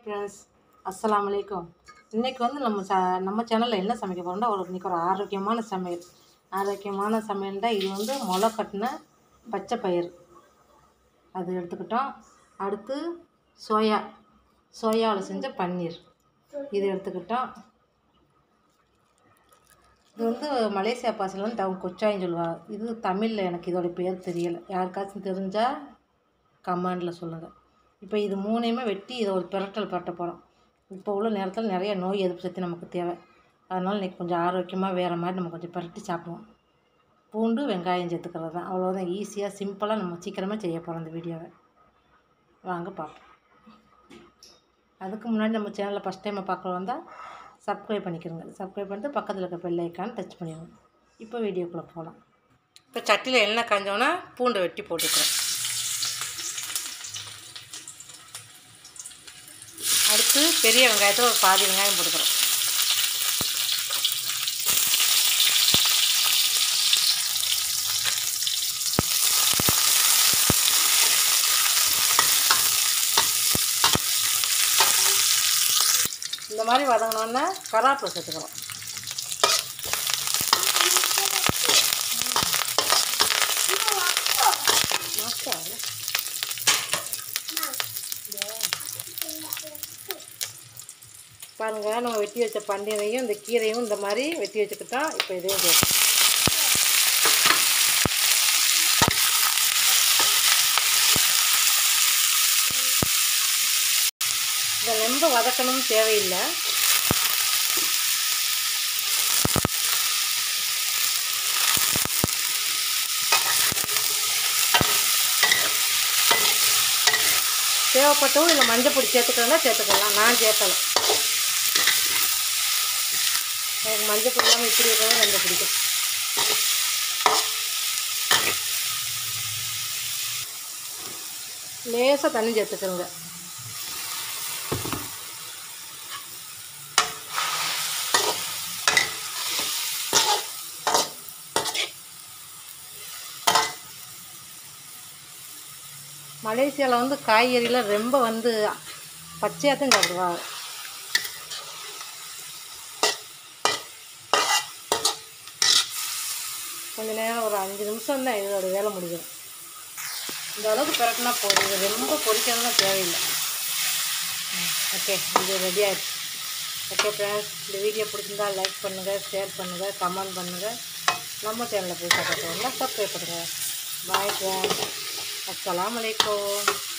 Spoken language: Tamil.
ஃப்ரெண்ட்ஸ் அஸ்ஸலாமு அலைக்கும் இன்றைக்கி வந்து நம்ம ச நம்ம சேனலில் என்ன சமைக்க போகிறோம்னா ஒரு இன்றைக்கி ஒரு ஆரோக்கியமான சமையல் ஆரோக்கியமான சமையல் தான் இது வந்து முளை கட்டின பச்சை பயிர் அது எடுத்துக்கிட்டோம் அடுத்து சோயா சோயாவில் செஞ்ச பன்னீர் இது எடுத்துக்கிட்டோம் இது வந்து மலேசியா பாசையில் வந்து டவுன் கொச்சாயின்னு சொல்லுவாங்க இது தமிழில் எனக்கு இதோட பேர் தெரியலை யாருக்காச்சும் தெரிஞ்சால் கமெண்டில் சொல்லுங்கள் இப்போ இது மூணையுமே வெட்டி இதை ஒரு பிரட்டல் பிரட்ட போகிறோம் இப்போ உள்ள நேரத்தில் நிறைய நோய் எதிர்ப்பு சக்தி நமக்கு தேவை அதனால் இன்றைக்கி கொஞ்சம் ஆரோக்கியமாக வேறு மாதிரி நம்ம கொஞ்சம் பிரட்டி சாப்பிடுவோம் பூண்டு வெங்காயம் சேர்த்துக்கிறது தான் அவ்வளோதான் ஈஸியாக சிம்பிளாக நம்ம சீக்கிரமாக செய்ய போகிறோம் இந்த வீடியோவை வாங்க பார்ப்போம் அதுக்கு முன்னாடி நம்ம சேனலில் ஃபஸ்ட் டைம் பார்க்க வந்தால் சப்ஸ்கிரைப் பண்ணிக்கிறோங்க சப்ஸ்கிரைப் பண்ணிட்டு பக்கத்தில் இருக்க பெல் ஐக்கான் டச் பண்ணிடுங்க இப்போ வீடியோக்குள்ளே போகலாம் இப்போ சட்டியில் எண்ணெய் காஞ்சோன்னா பூண்டை வெட்டி போட்டுக்கிறோம் அடுத்து பெரிய வெங்காயத்தை ஒரு பாதி வெங்காயம் போட்டுக்கிறோம் இந்த மாதிரி வதங்கினோன்னே கராப்பில் சேர்த்துக்கிறோம் மாஸ்டர் பாருங்க நம்ம வெட்டி வச்ச பன்னீரையும் இந்த கீரையும் இந்த மாதிரி வெட்டி வச்சுக்கிட்டோம் இப்போ இதையும் சேர்த்து இதை ரொம்ப வதக்கணும்னு தேவையில்லை தேவைப்பட்டவும் இல்லை மஞ்சள் பொடி சேர்த்துக்கிறதா சேர்த்துக்கலாம் நான் சேர்க்கலை எனக்கு மஞ்சள் பொடி இல்லாமல் இப்படி இருக்கிறது ரொம்ப பிடிக்கும் லேசாக தண்ணி சேர்த்துக்கிறோங்க மலேசியாவில் வந்து காய்கறியில் ரொம்ப வந்து பச்சையாக தான் சாப்பிடுவாங்க கொஞ்ச நேரம் ஒரு அஞ்சு நிமிஷம் தான் இதோட வேலை முடியும் இந்த அளவுக்கு பிறக்குனா போதும் இது ரொம்ப பொரிக்கணும்னா தேவையில்லை ஓகே இது ரெடி ஆயிடுச்சு ஓகே ஃப்ரெண்ட்ஸ் இந்த வீடியோ பிடிச்சிருந்தா லைக் பண்ணுங்கள் ஷேர் பண்ணுங்கள் கமெண்ட் பண்ணுங்கள் நம்ம சேனலில் போய் சப்போர்ட் பண்ணுங்கள் சப்ஸ்கிரைப் பண்ணுங்கள் பாய் ஃப்ரெண்ட்ஸ் அஸ்ஸலாமு அலைக்கும்